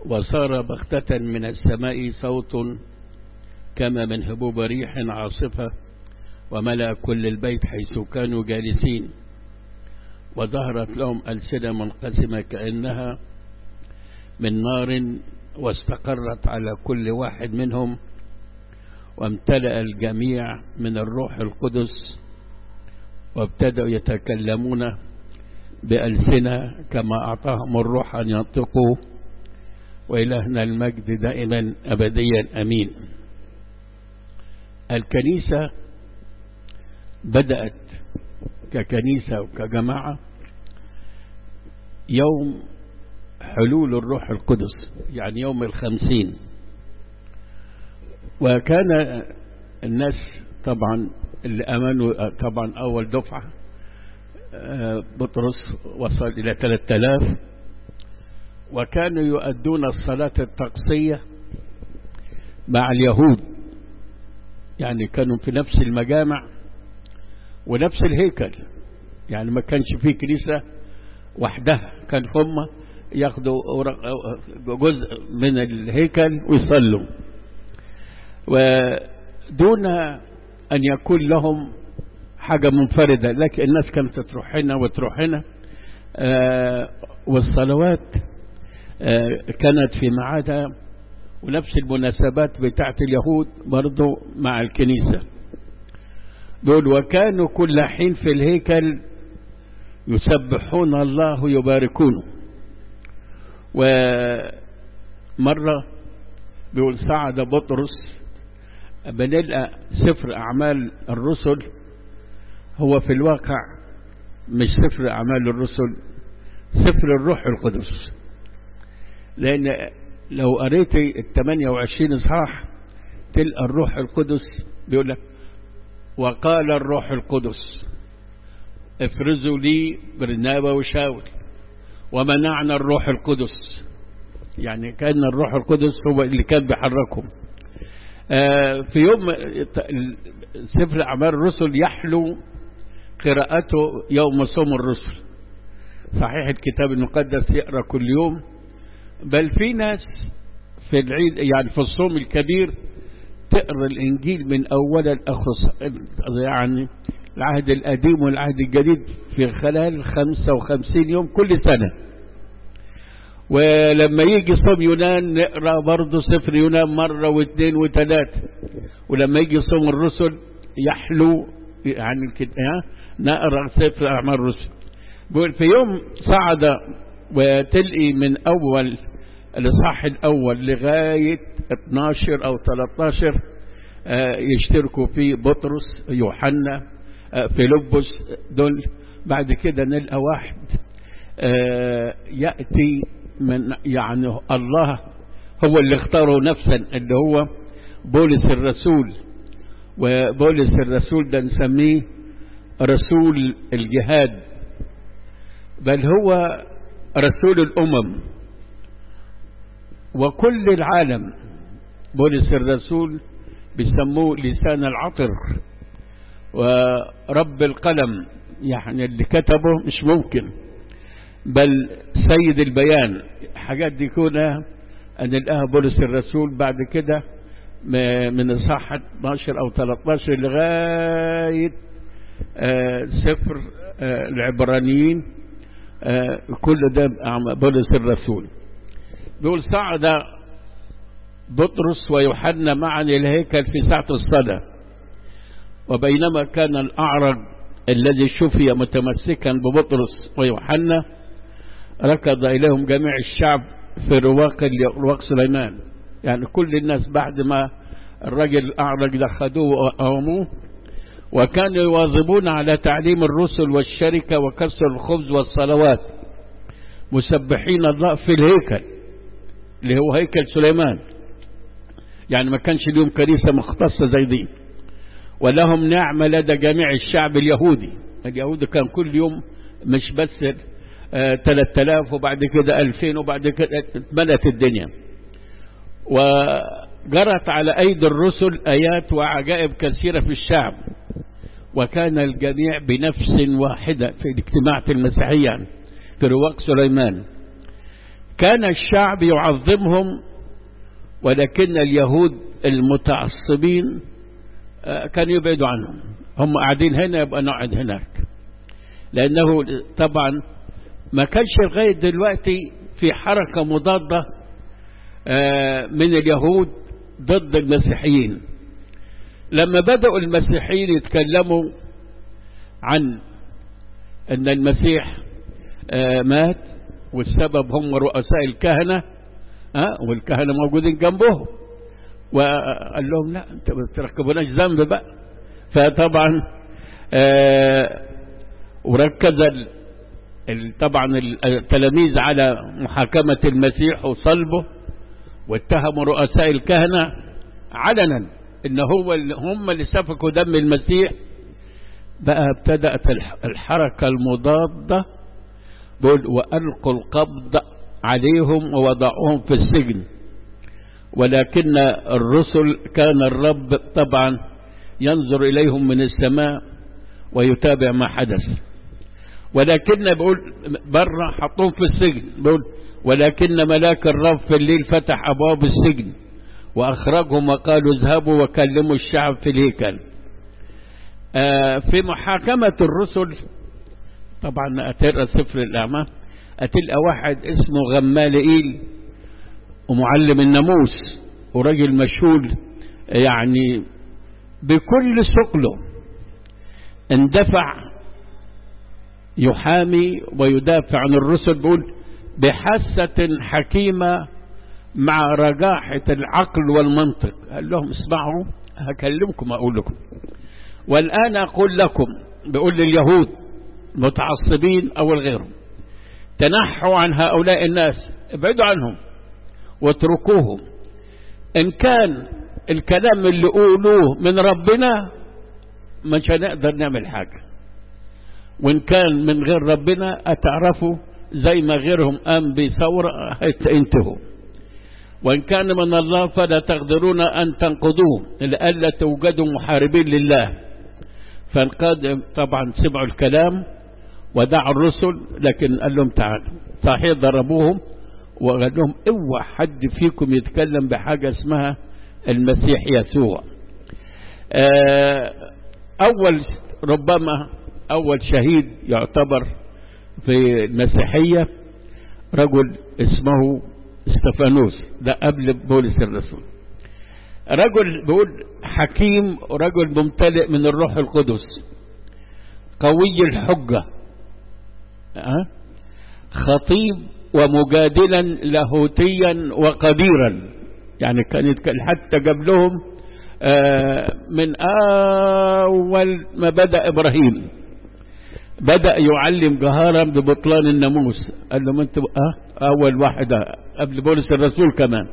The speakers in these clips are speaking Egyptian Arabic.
وصار بغتة من السماء صوت كما من هبوب ريح عاصفة وملأ كل البيت حيث كانوا جالسين وظهرت لهم ألسنة منقسمة كأنها من نار واستقرت على كل واحد منهم وامتلأ الجميع من الروح القدس وابتدأوا يتكلمون بألسنة كما أعطاهم الروح أن ينطقوا وإلهنا المجد دائما أبديا أمين الكنيسة بدأت ككنيسة وكجماعة يوم حلول الروح القدس يعني يوم الخمسين وكان الناس طبعا اللي أمنوا طبعا أول دفعة بطرس وصل إلى 3000 وكانوا يؤدون الصلاة التقصية مع اليهود يعني كانوا في نفس المجامع ونفس الهيكل يعني ما كانش فيه كنيسة وحدها كان هم ياخدوا جزء من الهيكل ويصلوا ودون أن يكون لهم حاجة منفردة لكن الناس كانت تروح هنا وتروح هنا آه والصلوات آه كانت في ميعادها ونفس المناسبات بتاعت اليهود برضو مع الكنيسة دول وكانوا كل حين في الهيكل يسبحون الله ويباركونه ومرة بيقول صعد بطرس بنلقى سفر أعمال الرسل هو في الواقع مش سفر أعمال الرسل سفر الروح القدس لأن لو قريت ال 28 إصحاح تلقى الروح القدس بيقول لك وقال الروح القدس افرزوا لي برنابا وشاول ومنعنا الروح القدس يعني كان الروح القدس هو اللي كان بيحركهم آه في يوم سفر أعمال الرسل يحلو قراءته يوم صوم الرسل صحيح الكتاب المقدس يقرأ كل يوم بل في ناس في العيد يعني في الصوم الكبير تقرأ الإنجيل من أولا لآخر يعني العهد القديم والعهد الجديد في خلال 55 يوم كل سنة ولما يجي صوم يونان نقرأ برضه سفر يونان مرة واثنين وثلاثة ولما يجي صوم الرسل يحلو يعني كده نقرأ سفر أعمال الرسل بيقول في يوم صعد وتلقي من أول الإصحاح الأول لغاية 12 أو 13 يشتركوا في بطرس يوحنا فيلبس دول بعد كده نلقى واحد يأتي من يعني الله هو اللي اختاره نفسا اللي هو بولس الرسول وبولس الرسول ده نسميه رسول الجهاد بل هو رسول الأمم وكل العالم بولس الرسول بيسموه لسان العطر ورب القلم يعني اللي كتبه مش ممكن بل سيد البيان حاجات دي كلها نلقاها بولس الرسول بعد كده من اصحاح 12 او 13 لغايه سفر العبرانيين كل ده بولس الرسول بيقول صعد بطرس ويوحنا معا الهيكل في ساعة الصلاة وبينما كان الأعرج الذي شفي متمسكا ببطرس ويوحنا ركض إليهم جميع الشعب في رواق رواق سليمان يعني كل الناس بعد ما الرجل الأعرج ده خدوه وقاموه وكانوا يواظبون على تعليم الرسل والشركة وكسر الخبز والصلوات مسبحين الله في الهيكل اللي هو هيكل سليمان يعني ما كانش ليهم كنيسة مختصة زي دي ولهم نعمة لدى جميع الشعب اليهودي اليهود كان كل يوم مش بس آه 3000 وبعد كده 2000 وبعد كده اتملت الدنيا وجرت على أيدي الرسل آيات وعجائب كثيرة في الشعب وكان الجميع بنفس واحدة في الاجتماع المسيحية في رواق سليمان كان الشعب يعظمهم ولكن اليهود المتعصبين كانوا يبعدوا عنهم هم قاعدين هنا يبقى نقعد هناك لأنه طبعا ما كانش لغاية دلوقتي في حركة مضادة من اليهود ضد المسيحيين لما بدأوا المسيحيين يتكلموا عن أن المسيح مات والسبب هم رؤساء الكهنة والكهنة موجودين جنبهم وقال لهم لا انت ما تركبوناش ذنب بقى فطبعا وركز طبعا التلاميذ على محاكمة المسيح وصلبه واتهموا رؤساء الكهنة علنا ان هو هم اللي سفكوا دم المسيح بقى ابتدأت الحركة المضادة بقول وألقوا القبض عليهم ووضعوهم في السجن ولكن الرسل كان الرب طبعا ينظر إليهم من السماء ويتابع ما حدث ولكن بقول برا حطوهم في السجن بقول ولكن ملاك الرب في الليل فتح أبواب السجن وأخرجهم وقالوا اذهبوا وكلموا الشعب في الهيكل آه في محاكمة الرسل طبعا أترى سفر الأعمال أتلقى واحد اسمه غمالئيل ومعلم الناموس ورجل مشهور يعني بكل ثقله اندفع يحامي ويدافع عن الرسل بيقول بحاسة حكيمة مع رجاحة العقل والمنطق قال لهم اسمعوا هكلمكم أقول لكم والآن أقول لكم بيقول لليهود متعصبين أو غيرهم تنحوا عن هؤلاء الناس ابعدوا عنهم واتركوهم إن كان الكلام اللي قولوه من ربنا مش هنقدر نعمل حاجة وإن كان من غير ربنا أتعرفوا زي ما غيرهم قام بثورة هينتهوا وإن كان من الله فلا تقدرون أن تنقضوه لئلا توجدوا محاربين لله فالقادم طبعا سمعوا الكلام ودعوا الرسل لكن قال لهم تعالوا صحيح ضربوهم وقال لهم اوعى حد فيكم يتكلم بحاجة اسمها المسيح يسوع أول ربما أول شهيد يعتبر في المسيحية رجل اسمه استفانوس ده قبل بولس الرسول رجل بيقول حكيم ورجل ممتلئ من الروح القدس قوي الحجة أه؟ خطيب ومجادلا لاهوتيا وقديرا يعني كان حتى جاب لهم آه من أول ما بدأ إبراهيم بدأ يعلم جهارا ببطلان الناموس قال لهم انتوا اه اول واحد قبل بولس الرسول كمان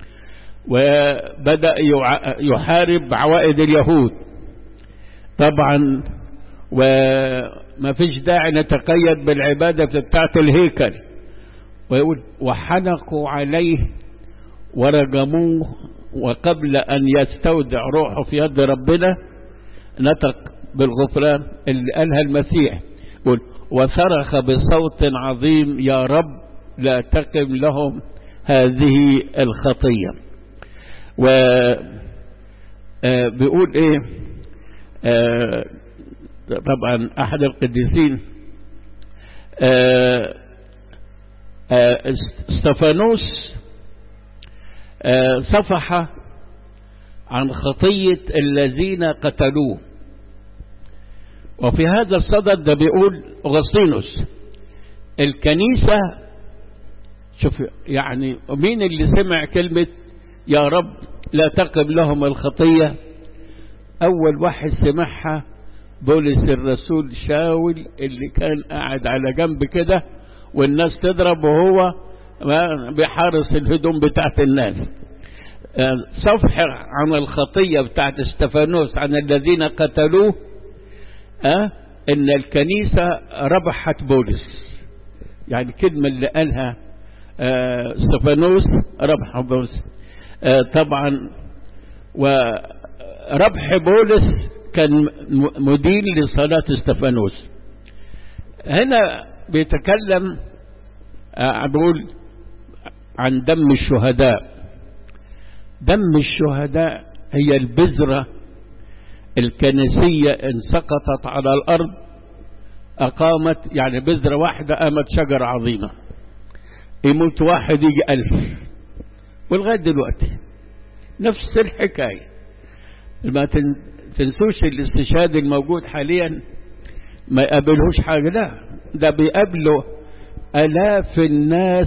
وبدأ يحارب عوائد اليهود طبعا وما فيش داعي نتقيد بالعبادة بتاعة الهيكل ويقول وحنقوا عليه ورجموه وقبل أن يستودع روحه في يد ربنا نطق بالغفران اللي قالها المسيح يقول وصرخ بصوت عظيم يا رب لا تقم لهم هذه الخطية و بيقول ايه آه طبعا احد القديسين آه آه استفانوس صفح عن خطية الذين قتلوه وفي هذا الصدد ده بيقول أغسطينوس الكنيسة شوف يعني مين اللي سمع كلمة يا رب لا تقم لهم الخطية أول واحد سمعها بولس الرسول شاول اللي كان قاعد على جنب كده والناس تضرب وهو بيحارس الهدوم بتاعت الناس صفح عن الخطية بتاعت استفانوس عن الذين قتلوه أه ان الكنيسة ربحت بولس يعني الكلمة اللي قالها أه استفانوس ربح بولس أه طبعا وربح بولس كان مدين لصلاة استفانوس هنا بيتكلم بقول عن دم الشهداء دم الشهداء هي البذرة الكنسية إن سقطت على الأرض أقامت يعني بذرة واحدة قامت شجرة عظيمة يموت واحد يجي ألف ولغاية دلوقتي نفس الحكاية ما تنسوش الاستشهاد الموجود حاليا ما يقابلهوش حاجة لا ده بيقابله ألاف الناس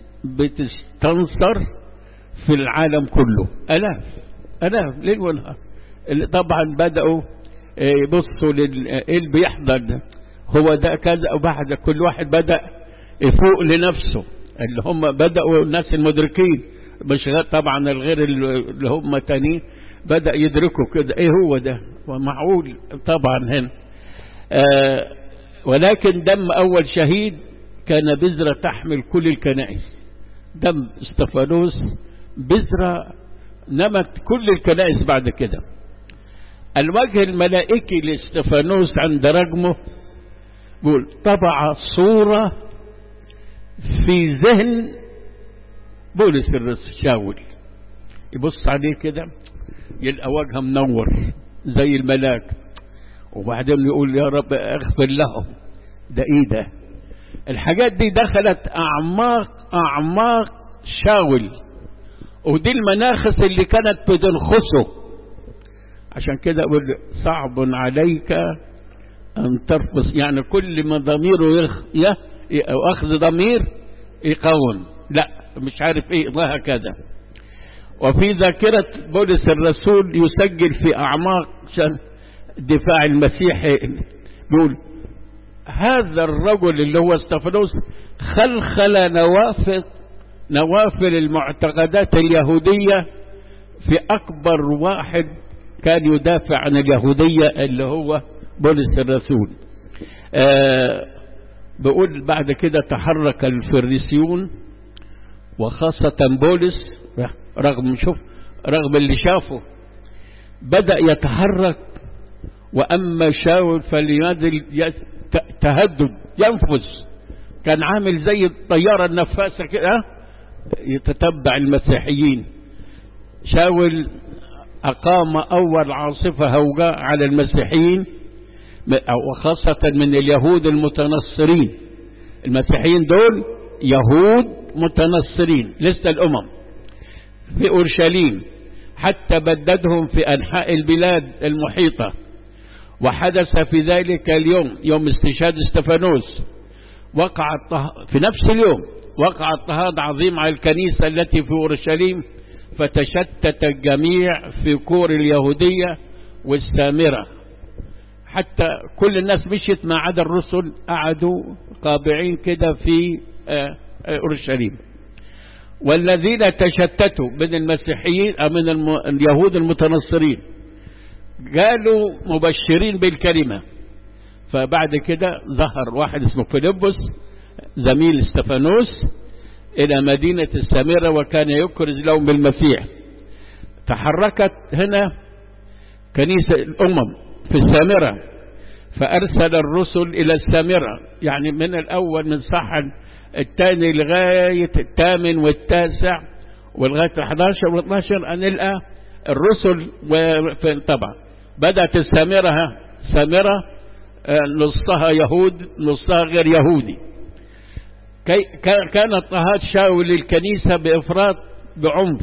بتستنصر في العالم كله ألاف ألاف ليل ونهار طبعا بدأوا يبصوا لإيه اللي بيحضر ده هو ده كذا وبعد كل واحد بدأ يفوق لنفسه اللي هم بدأوا الناس المدركين مش طبعا الغير اللي هم تانيين بدأ يدركوا كده ايه هو ده ومعقول طبعا هنا آه ولكن دم أول شهيد كان بذرة تحمل كل الكنائس دم استفانوس بذرة نمت كل الكنائس بعد كده الوجه الملائكي لاستفانوس عند رجمه بيقول طبع صورة في ذهن بولس الرسول شاول يبص عليه كده يلقى وجهه منور زي الملاك وبعدين يقول يا رب اغفر لهم ده ايه ده الحاجات دي دخلت اعماق اعماق شاول ودي المناخس اللي كانت بتنخسه عشان كده اقول صعب عليك ان ترفض يعني كل ما ضميره يخ... يه... او اخذ ضمير يقاوم لا مش عارف ايه وهكذا وفي ذاكرة بولس الرسول يسجل في أعماق دفاع المسيح يقول هذا الرجل اللي هو استفانوس خلخل نوافذ نوافل المعتقدات اليهودية في أكبر واحد كان يدافع عن اليهودية اللي هو بولس الرسول آه بقول بعد كده تحرك الفريسيون وخاصة بولس رغم شوف رغم اللي شافه بدأ يتحرك وأما شاول فلينادل تهدد ينفذ كان عامل زي الطيارة النفاسة كده يتتبع المسيحيين شاول أقام أول عاصفة هوجاء على المسيحيين وخاصة من اليهود المتنصرين المسيحيين دول يهود متنصرين لسه الأمم في أورشليم حتى بددهم في أنحاء البلاد المحيطة وحدث في ذلك اليوم يوم استشهاد استفانوس وقع في نفس اليوم وقع اضطهاد عظيم على الكنيسة التي في أورشليم فتشتت الجميع في كور اليهودية والسامرة حتى كل الناس مشيت ما عدا الرسل قعدوا قابعين كده في أورشليم والذين تشتتوا من المسيحيين أو من اليهود المتنصرين قالوا مبشرين بالكلمة فبعد كده ظهر واحد اسمه فيلبس زميل استفانوس إلى مدينة السامرة وكان يكرز لهم بالمسيح تحركت هنا كنيسة الأمم في السامرة فأرسل الرسل إلى السامرة يعني من الأول من صحن الثاني لغاية الثامن والتاسع ولغاية الحداشر والاتناشر نلقى الرسل طبعا بدأت السامرة سامرة نصها يهود نصها غير يهودي كان اضطهاد شاول للكنيسة بإفراط بعنف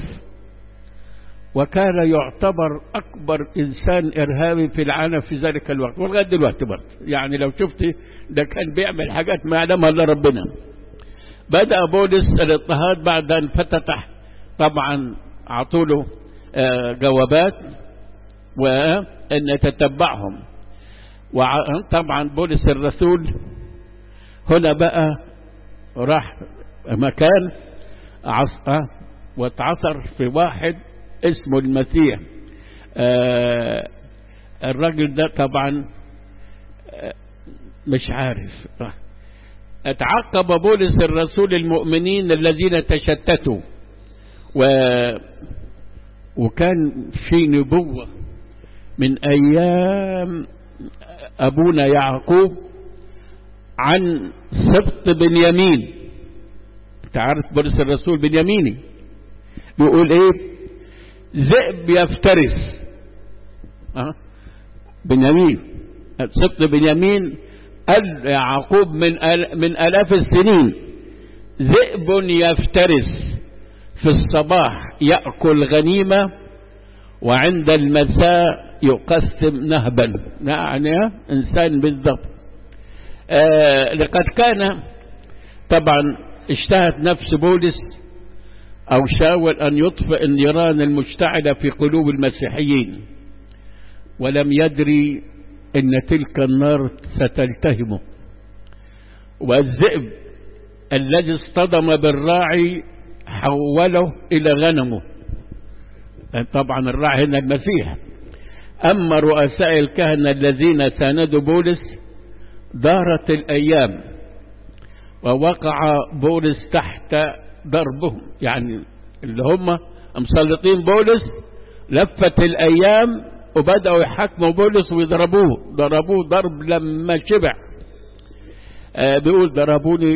وكان يعتبر أكبر إنسان إرهابي في العالم في ذلك الوقت ولغاية دلوقتي برضه يعني لو شفتي ده كان بيعمل حاجات ما يعلمها إلا ربنا بدأ بولس الاضطهاد بعد أن فتتح طبعا عطوله جوابات وأن يتتبعهم وطبعا بولس الرسول هنا بقى راح مكان عصا واتعثر في واحد اسمه المسيح آه الراجل ده طبعا آه مش عارف اتعقب بولس الرسول المؤمنين الذين تشتتوا و وكان في نبوة من أيام أبونا يعقوب عن سبط بنيامين تعرف بولس الرسول بنياميني بيقول ايه ذئب يفترس أه؟ بنيامين سبط بنيامين قال يعقوب من أل من آلاف السنين ذئب يفترس في الصباح يأكل غنيمة وعند المساء يقسم نهبا يعني إنسان بالضبط آه لقد كان طبعا اشتهت نفس بولس أو شاول أن يطفئ النيران المشتعلة في قلوب المسيحيين ولم يدري أن تلك النار ستلتهمه والذئب الذي اصطدم بالراعي حوله إلى غنمه طبعا الراعي هنا المسيح أما رؤساء الكهنة الذين ساندوا بولس دارت الأيام ووقع بولس تحت ضربهم يعني اللي هم مسلطين بولس لفت الأيام وبدأوا يحكموا بولس ويضربوه ضربوه ضرب لما شبع آه بيقول ضربوني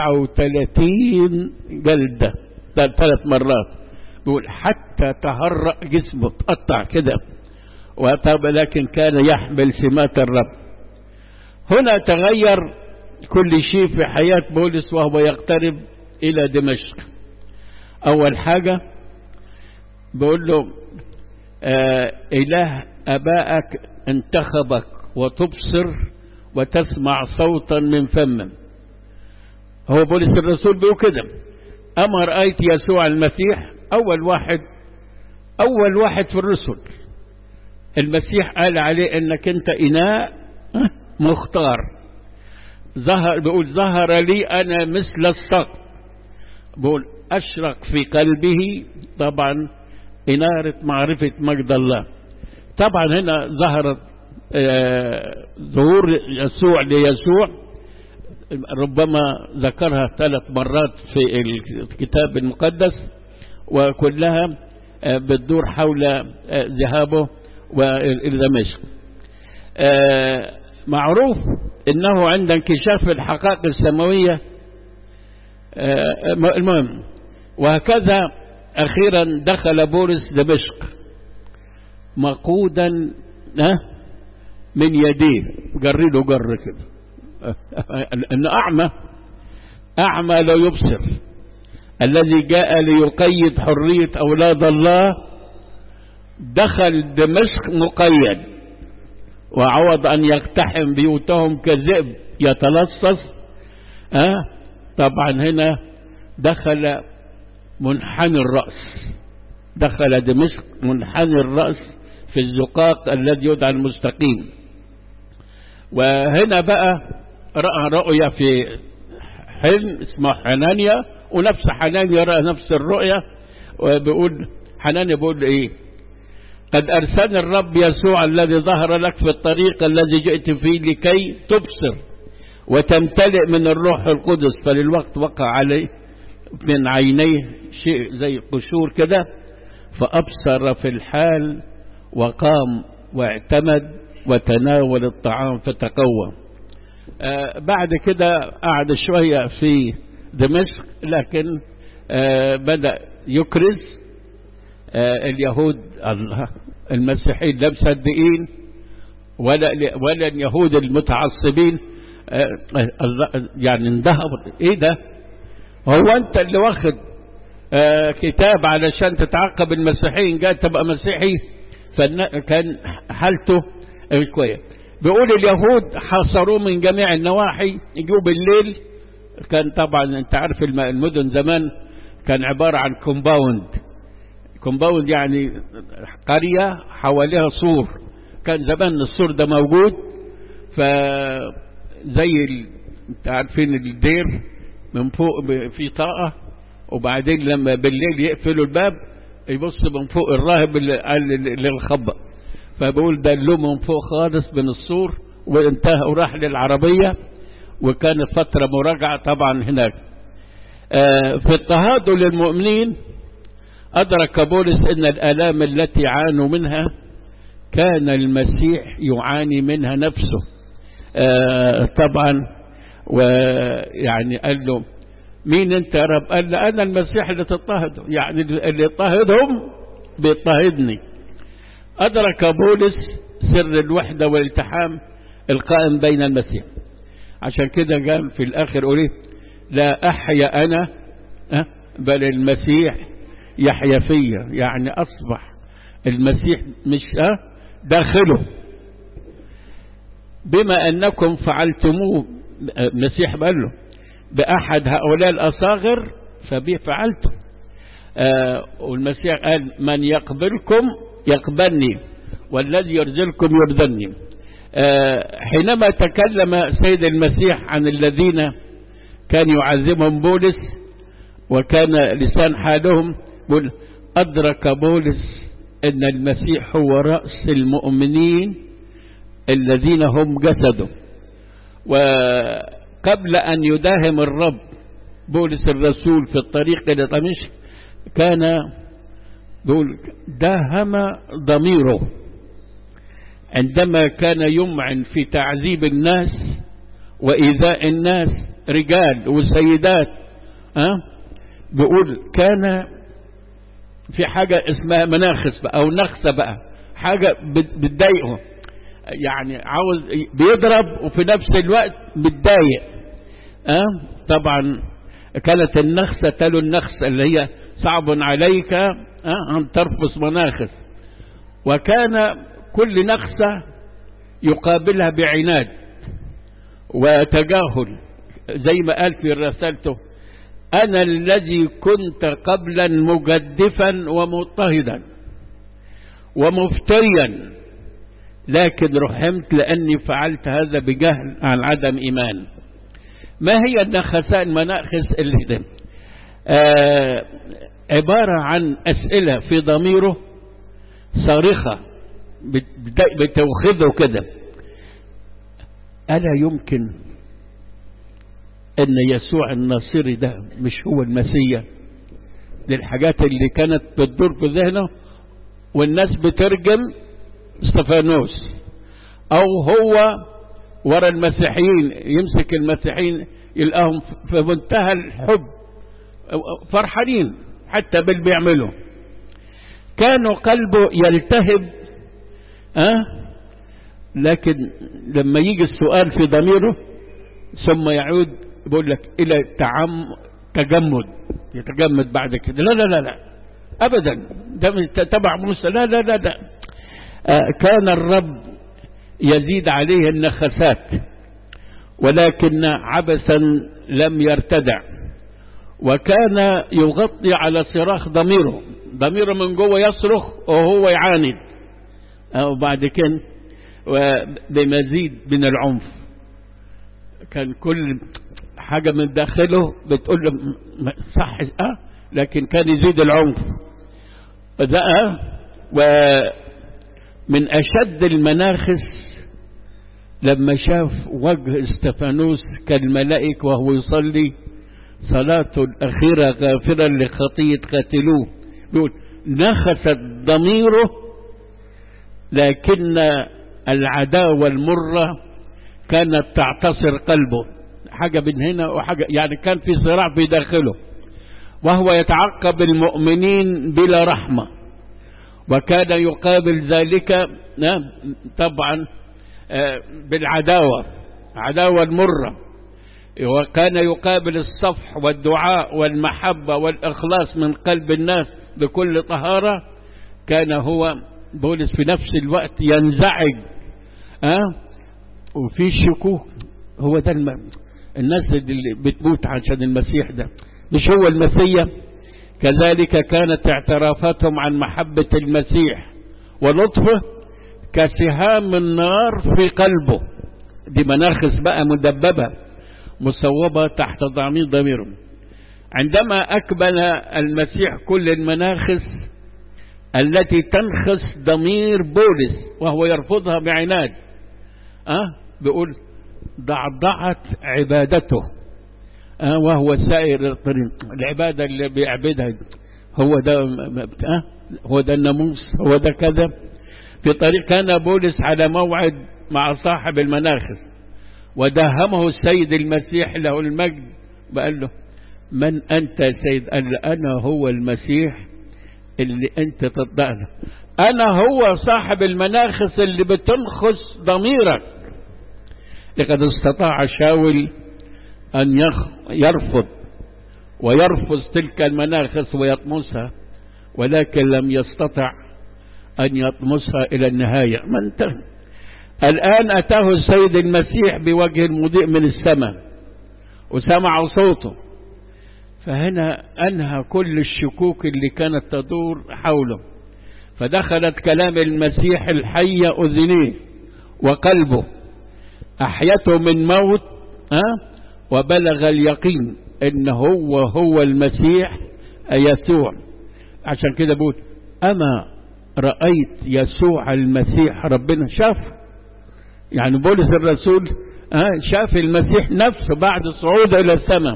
39 جلدة ثلاث مرات بيقول حتى تهرأ جسمه تقطع كده وطب لكن كان يحمل سمات الرب هنا تغير كل شيء في حياة بولس وهو يقترب إلى دمشق أول حاجة بقول له آه إله أبائك انتخبك وتبصر وتسمع صوتا من فمه هو بولس الرسول بيقول كده أما رأيت يسوع المسيح أول واحد أول واحد في الرسل المسيح قال عليه انك انت اناء مختار ظهر بيقول ظهر لي انا مثل الصقر بيقول اشرق في قلبه طبعا انارة معرفة مجد الله طبعا هنا ظهرت ظهور يسوع ليسوع ربما ذكرها ثلاث مرات في الكتاب المقدس وكلها بتدور حول ذهابه وإلى دمشق آه معروف انه عند انكشاف الحقائق السماوية آه المهم وهكذا اخيرا دخل بولس دمشق مقودا آه من يديه جريله جر كده ان اعمى اعمى لا يبصر الذي جاء ليقيد حرية اولاد الله دخل دمشق مقيد وعوض أن يقتحم بيوتهم كذئب يتلصص أه؟ طبعا هنا دخل منحني الرأس دخل دمشق منحني الرأس في الزقاق الذي يدعى المستقيم وهنا بقى رأى رؤية في حلم اسمه حنانيا ونفس حنانيا رأى نفس الرؤية وبيقول حنانيا بيقول ايه قد أرسلني الرب يسوع الذي ظهر لك في الطريق الذي جئت فيه لكي تبصر وتمتلئ من الروح القدس فللوقت وقع عليه من عينيه شيء زي قشور كده فأبصر في الحال وقام واعتمد وتناول الطعام فتقوى آه بعد كده قعد شوية في دمشق لكن آه بدأ يكرز آه اليهود الله المسيحيين لا مصدقين ولا ولا اليهود المتعصبين آه يعني اندهر ايه ده هو انت اللي واخد آه كتاب علشان تتعقب المسيحيين جاي تبقى مسيحي فكان حالته كويس بيقول اليهود حاصروه من جميع النواحي يجوا بالليل كان طبعا انت عارف المدن زمان كان عبارة عن كومباوند كومباوند يعني قرية حواليها سور كان زمان السور ده موجود فزي ال... انت عارفين الدير من فوق في طاقة وبعدين لما بالليل يقفلوا الباب يبص من فوق الراهب اللي الخبأ فبقول دلوه من فوق خالص من السور وانتهى وراح للعربية وكانت فترة مراجعة طبعا هناك في اضطهاد للمؤمنين أدرك بولس أن الآلام التي عانوا منها كان المسيح يعاني منها نفسه طبعا ويعني قال له مين انت يا رب قال له انا المسيح اللي تضطهده يعني اللي يضطهدهم بيضطهدني ادرك بولس سر الوحدة والالتحام القائم بين المسيح عشان كده قال في الاخر قولي لا احيا انا بل المسيح يحيا فيا يعني اصبح المسيح مش داخله بما انكم فعلتموه المسيح قال له باحد هؤلاء الاصاغر فبه فعلته آه والمسيح قال من يقبلكم يقبلني والذي يرزلكم يرزلني آه حينما تكلم سيد المسيح عن الذين كان يعذبهم بولس وكان لسان حالهم بول أدرك بولس أن المسيح هو رأس المؤمنين الذين هم جسده وقبل أن يداهم الرب بولس الرسول في الطريق إلى دمشق كان بيقول داهم ضميره عندما كان يمعن في تعذيب الناس وإيذاء الناس رجال وسيدات أه؟ بيقول كان في حاجة اسمها مناخس بقى أو نخسة بقى حاجة بتضايقه يعني عاوز بيضرب وفي نفس الوقت بتضايق أه؟ طبعا كانت النخسة تلو النخسة اللي هي صعب عليك أه؟ أن ترفس مناخس وكان كل نخسة يقابلها بعناد وتجاهل زي ما قال في رسالته أنا الذي كنت قبلا مجدفا ومضطهدا ومفتريا لكن رحمت لأني فعلت هذا بجهل عن عدم إيمان ما هي النخساء المناخس اللي ده آه عبارة عن أسئلة في ضميره صارخة بتوخذه كده ألا يمكن أن يسوع الناصري ده مش هو المسيح للحاجات اللي كانت بتدور في ذهنه والناس بترجم استفانوس أو هو ورا المسيحيين يمسك المسيحيين يلقاهم في منتهى الحب فرحانين حتى باللي بيعملوا كانوا قلبه يلتهب أه؟ لكن لما يجي السؤال في ضميره ثم يعود بيقول لك إلى تعم تجمد يتجمد بعد كده لا لا لا لا أبدا ده تبع موسى لا لا لا لا آه كان الرب يزيد عليه النخسات ولكن عبثا لم يرتدع وكان يغطي على صراخ ضميره ضميره من جوه يصرخ وهو يعاند وبعد كده بمزيد من العنف كان كل حاجة من داخله بتقول له صح اه لكن كان يزيد العنف ده ومن أشد المناخس لما شاف وجه استفانوس كالملائك وهو يصلي صلاته الأخيرة غافرا لخطية قاتلوه بيقول نخست ضميره لكن العداوة المرة كانت تعتصر قلبه حاجة من هنا وحاجة يعني كان في صراع في داخله وهو يتعقب المؤمنين بلا رحمة وكان يقابل ذلك طبعا بالعداوة عداوة المرة وكان يقابل الصفح والدعاء والمحبة والإخلاص من قلب الناس بكل طهارة كان هو بولس في نفس الوقت ينزعج أه؟ وفي شكوك هو ده الم... الناس اللي بتموت عشان المسيح ده مش هو المسيح كذلك كانت اعترافاتهم عن محبة المسيح ولطفه كسهام النار في قلبه دي مناخس بقى مدببة مصوبة تحت ضمير ضميرهم عندما أكمل المسيح كل المناخس التي تنخس ضمير بولس وهو يرفضها بعناد أه؟ بيقول ضعضعت عبادته أه؟ وهو سائر الطريق العبادة اللي بيعبدها هو ده أه؟ هو ده الناموس هو ده كذا في طريق كان بولس على موعد مع صاحب المناخس وداهمه السيد المسيح له المجد وقال له من أنت يا سيد قال أنا هو المسيح اللي أنت تطبقنا أنا هو صاحب المناخس اللي بتنخس ضميرك لقد استطاع شاول أن يرفض ويرفض تلك المناخس ويطمسها ولكن لم يستطع أن يطمسها إلى النهاية ما انتهى الآن أتاه السيد المسيح بوجه مضيء من السماء وسمع صوته فهنا أنهى كل الشكوك اللي كانت تدور حوله فدخلت كلام المسيح الحي أذنيه وقلبه أحيته من موت ها وبلغ اليقين إن هو هو المسيح يسوع عشان كده بقول أما رأيت يسوع المسيح ربنا شاف يعني بولس الرسول ها شاف المسيح نفسه بعد صعوده إلى السماء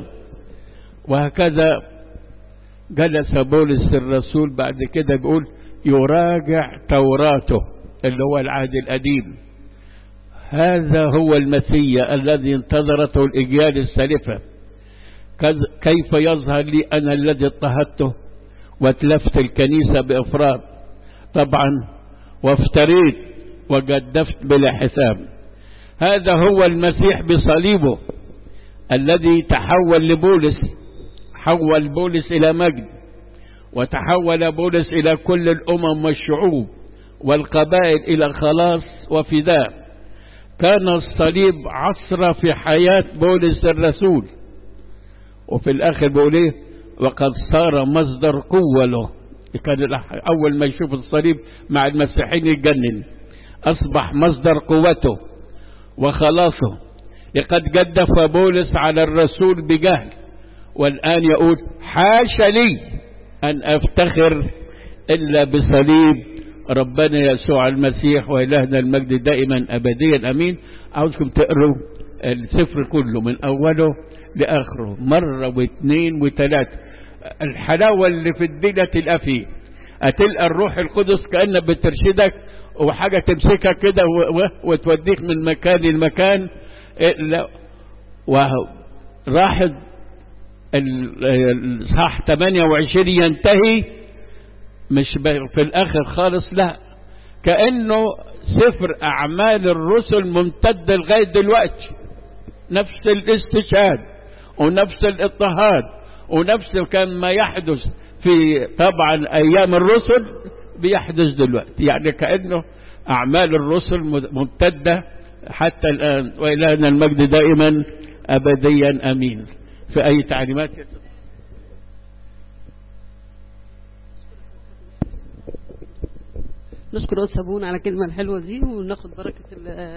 وهكذا جلس بولس الرسول بعد كده بيقول يراجع توراته اللي هو العهد القديم هذا هو المسيا الذي انتظرته الإجيال السالفة كيف يظهر لي أنا الذي اضطهدته واتلفت الكنيسة بإفراط طبعا وافتريت وجدفت بلا حساب هذا هو المسيح بصليبه الذي تحول لبولس حول بولس إلى مجد وتحول بولس إلى كل الأمم والشعوب والقبائل إلى خلاص وفداء كان الصليب عصر في حياة بولس الرسول وفي الآخر بيقول إيه وقد صار مصدر قوة له كان أول ما يشوف الصليب مع المسيحيين يتجنن أصبح مصدر قوته وخلاصه لقد جدف بولس على الرسول بجهل والآن يقول حاش لي أن أفتخر إلا بصليب ربنا يسوع المسيح وإلهنا المجد دائما أبديا أمين عاوزكم تقروا السفر كله من أوله لآخره مرة واثنين وثلاثة الحلاوة اللي في الدنيا تلقى فيه هتلقى الروح القدس كأنك بترشدك وحاجة تمسكها كده وتوديك من مكان لمكان وراحت الصح 28 ينتهي مش في الآخر خالص لا كأنه سفر أعمال الرسل ممتد لغاية دلوقتي نفس الاستشهاد ونفس الاضطهاد ونفس كان ما يحدث في طبعا أيام الرسل بيحدث دلوقتي يعني كأنه أعمال الرسل ممتدة حتى الآن وإلهنا المجد دائما أبديا أمين في أي تعليمات نشكر أستاذ على الكلمة الحلوة دي وناخد بركة